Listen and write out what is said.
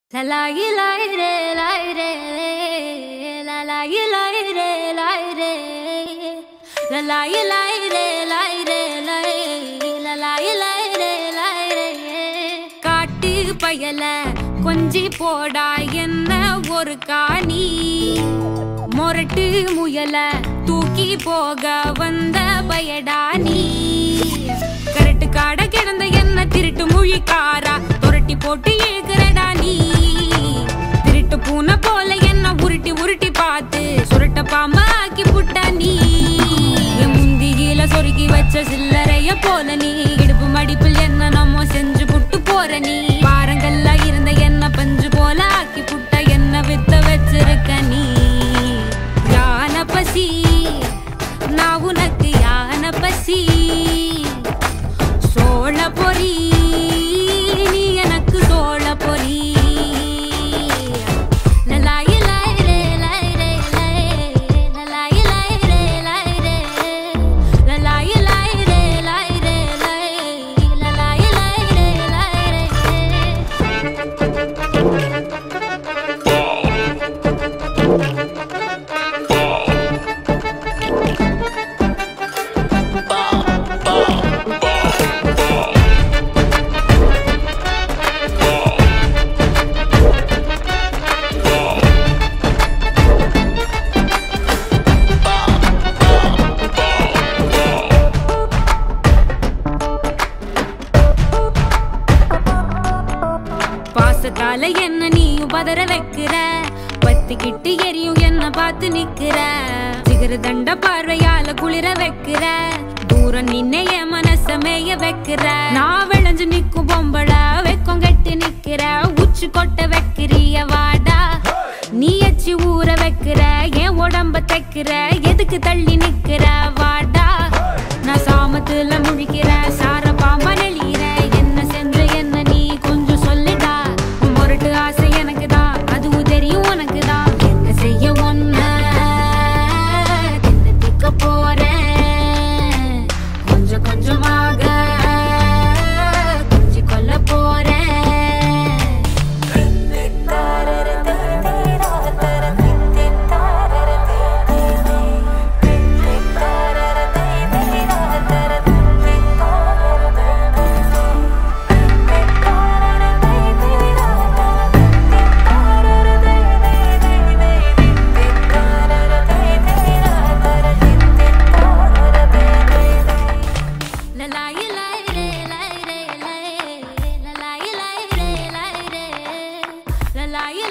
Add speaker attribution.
Speaker 1: La la yi la yi re la yi re re la la yi la yi re la yi re la la yi la yi re la yi re la yi la la yi la yi re la yi re காட்டு பயல கொஞ்சி போடா என்ன ஒரு காணி மொரட்டு முயல தூக்கி போக வந்த பயடா நீ கரட்டு காட கிடந்த என்ன திருட்டு முழிக்காரா துரட்டி போட்டு இழுக்கிறடா நீ திருட்டு பூனை போல என்ன உருட்டி உருட்டி பார்த்து சுருட்ட பாம்பா ஆக்கி புட்ட நீ என் முந்தியில சொருகி வச்ச சில்லறைய போல நீ இடுப்பு மடிப்பில் என்ன நம்ம செஞ்சு புட்டு போற நீ பாரங்கள்ல இருந்த என்ன பஞ்சு போல ஆக்கி புட்ட என்ன வித்த வச்சிருக்க நீ யான பசி நான் உனக்கு யான பசி சோழ பொறி நீ எனக்கு சோழ பொறி லலாயி லாய் ரே லாய் ரே லாய். லலாயி லாய் ரே லாய் ரே. லலாயி லாய் ரே லாய் ரே லாய். லலாயி லாய் ரே லாய் ரே. பாசத்தால என்ன நீயும் பதற வைக்கிற பத்திக்கிட்டு எரியும் என்ன பார்த்து நிக்கிற சிகர தண்ட பார்வையால குளிர வைக்கிற தூரம் நின்ன என் மனச மேய வைக்கிற நான் விளைஞ்சு நிக்கும் பொம்பள வெக்கம் கட்டி நிக்கிற உச்சி கொட்ட வைக்கிறிய வாடா நீ எச்சி ஊற வைக்கிற என் உடம்ப தைக்கிற எதுக்கு தள்ளி நிக்கிற வாடா நான் சாமத்துல முழிக்கிற சார பாம்பா நெளியிற என்ன செஞ்ச என்ன நீ கொஞ்சம் சொல்லுடா உன் முரட்டு ஆசை எனக்கு தான் அதுவும் தெரியும் உனக்கு தான் என்ன செய்ய ஒன்ன திக்க போறேன் கொஞ்சம் கொஞ்சமாக கொஞ்சி கொல்ல போறேன் La la yi la yi re la yi re la yi. La la yi la yi re la yi re. La la yi